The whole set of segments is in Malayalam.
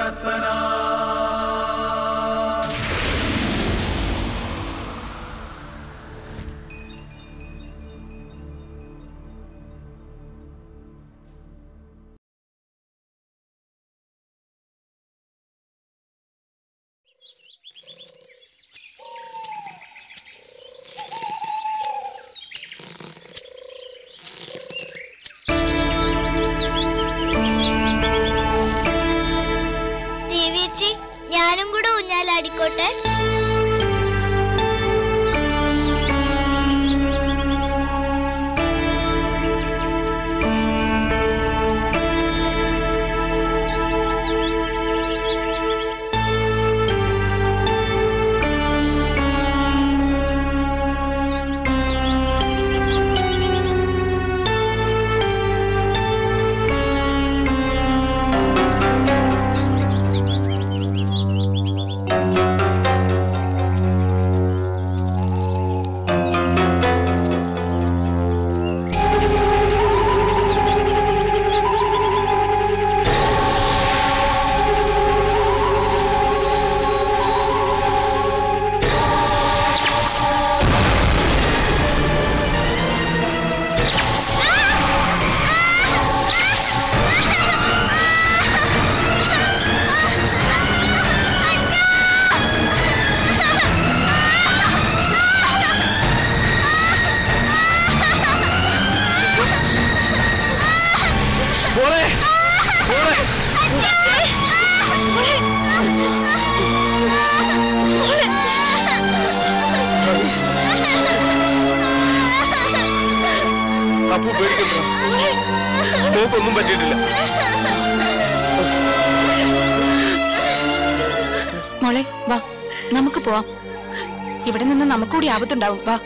ദേവിയച്ചി ഞാനും കൂടെ ഊഞ്ഞാലാടിക്കോട്ടെ മോളെ മോളെ അപ്പു പേടിക്കണ്ട മോക്കൊന്നും പറ്റിയിട്ടില്ല മോളെ വാ നമുക്ക് പോവാം ഇവിടെ നിന്ന് നമുക്കൂടി ആപത്തുണ്ടാവും വാ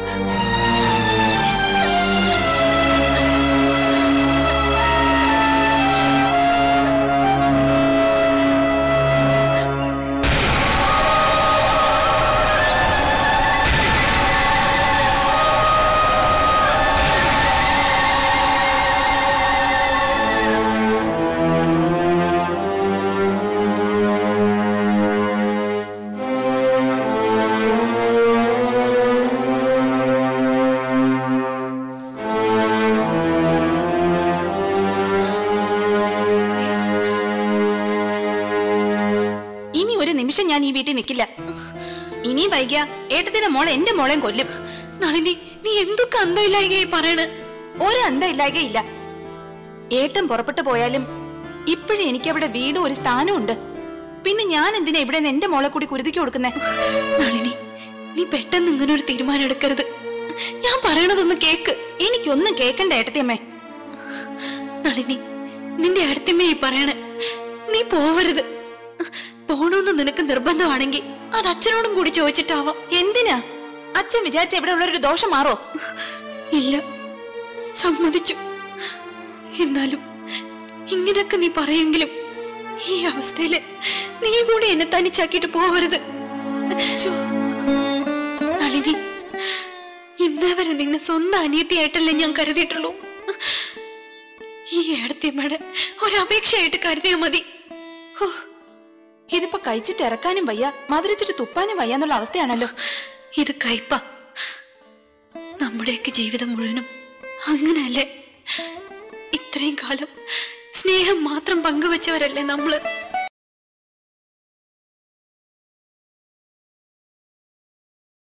ഇനി ഒരു നിമിഷം ഞാൻ ഈ വീട്ടിൽ നിൽക്കില്ല ഇനി വൈകിയ ഏട്ടത്തിന്റെ മോളെ എന്റെ മോളെയും കൊല്ലും നളിനി നീ എന്തൊക്കെ അന്തമില്ലായികയായി പറയണ് ഒരു അന്തമില്ലായികയില്ല ഏട്ടൻ പുറപ്പെട്ടു പോയാലും ഇപ്പോഴും എനിക്ക് അവിടെ വീടും ഒരു സ്ഥാനവും ഉണ്ട് പിന്നെ ഞാൻ എന്തിനാ ഇവിടെ നിന്ന് എന്റെ മോളെ കൂടി കുരുതിക്ക് കൊടുക്കുന്നേ നളിനി നീ പെട്ടെന്ന് ഇങ്ങനെ ഒരു തീരുമാനം എടുക്കരുത് ഞാൻ പറയണതൊന്ന് കേക്ക് എനിക്കൊന്നും കേക്കണ്ട ഏട്ടത്തിയമ്മേ നളിനി നിന്റെ അടുത്തമ്മേ ഈ പറയണേ നീ പോവരുത് പോണോന്ന് നിനക്ക് നിർബന്ധമാണെങ്കിൽ അത് അച്ഛനോടും കൂടി ചോദിച്ചിട്ടാവാം എന്തിനാ അച്ഛൻ വിചാരിച്ച ഇവിടെ ഉള്ളൊരു ദോഷം മാറോ ഇല്ല സമ്മതിച്ചു എന്നാലും ഇങ്ങനൊക്കെ നീ പറയെങ്കിലും ഈ അവസ്ഥയില് നീ കൂടി എന്നെ തനിച്ചാക്കിയിട്ട് പോവരുത് ശ്ശോ. നളിനി ഇന്നേ വരെ നിന്നെ സ്വന്തം അനിയത്തിയായിട്ടല്ലേ ഞാൻ കരുതിയിട്ടുള്ളൂ ഈ ഏടത്തിയമ്മയുടെ ഒരപേക്ഷയായിട്ട് കരുതിയാ മതി ഹോ, ഇതിപ്പോ കഴിച്ചിട്ട് ഇറക്കാനും വയ്യ മധുരിച്ചിട്ട് തുപ്പാനും വയ്യ എന്നുള്ള അവസ്ഥയാണല്ലോ ഇത് കയ്പ നമ്മുടെയൊക്കെ ജീവിതം മുഴുവനും അങ്ങനെയല്ലേ ഇത്രയും കാലം സ്നേഹം മാത്രം പങ്കുവെച്ചവരല്ലേ നമ്മള്